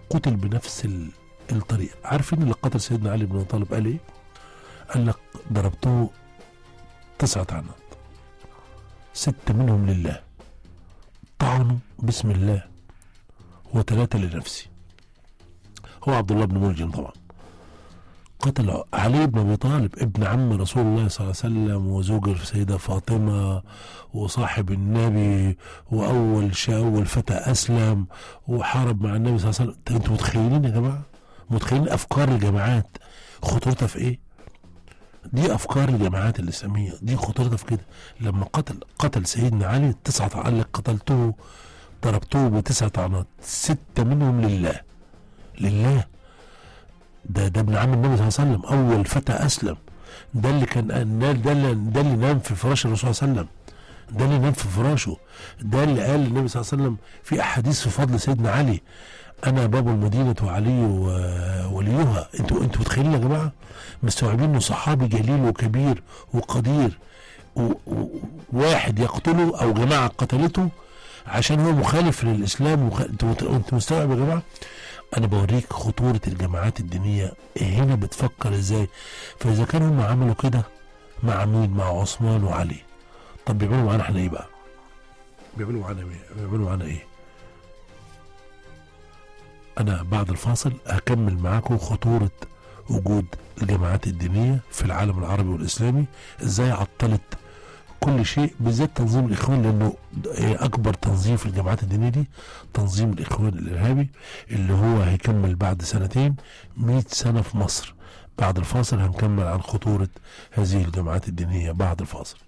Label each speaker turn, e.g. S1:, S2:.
S1: قتل بنفس ال- الطريقه عارفين اللي قتل سيدنا علي بن ابي طالب قال ايه قال لك ضربته تسعة عنات ستة منهم لله طعنوا بسم الله وثلاثة لنفسي هو عبد الله بن ملجم طبعا قتل علي بن ابي طالب ابن عم رسول الله صلى الله عليه وسلم وزوج السيده فاطمه وصاحب النبي واول شا اول فتى اسلم وحارب مع النبي صلى الله عليه وسلم انتوا متخيلين يا جماعه متخيلين افكار الجماعات خطورتها في ايه دي افكار الجماعات الاسلاميه دي خطورتها في كده لما قتل قتل سيدنا علي تسعة قال لك قتلته ضربته بتسعة عنات ستة منهم لله لله ده ده ابن عم النبي صلى الله عليه وسلم اول فتى اسلم ده اللي كان ده ده اللي, ده اللي نام في فراش الرسول صلى الله عليه وسلم ده اللي نام في فراشه ده اللي قال النبي صلى الله عليه وسلم في احاديث في فضل سيدنا علي انا باب المدينه وعلي و- وليها انتوا انتوا متخيلين يا جماعه مستوعبين انه صحابي جليل وكبير وقدير و- و- واحد يقتله او جماعه قتلته عشان هو مخالف للاسلام وخ... انتوا مت- انتوا مستوعب يا جماعه انا بوريك خطوره الجماعات الدينيه هنا بتفكر ازاي فاذا كانوا هم عملوا كده مع مين مع عثمان وعلي طب بيعملوا معانا احنا ايه بقى بيعملوا معانا ايه بيعملوا معانا ايه انا بعد الفاصل هكمل معاكم خطوره وجود الجماعات الدينيه في العالم العربي والاسلامي ازاي عطلت كل شيء بالذات تنظيم الاخوان لانه اكبر تنظيم في الجماعات الدينيه دي تنظيم الاخوان الارهابي اللي هو هيكمل بعد سنتين 100 سنه في مصر بعد الفاصل هنكمل عن خطوره هذه الجماعات الدينيه بعد الفاصل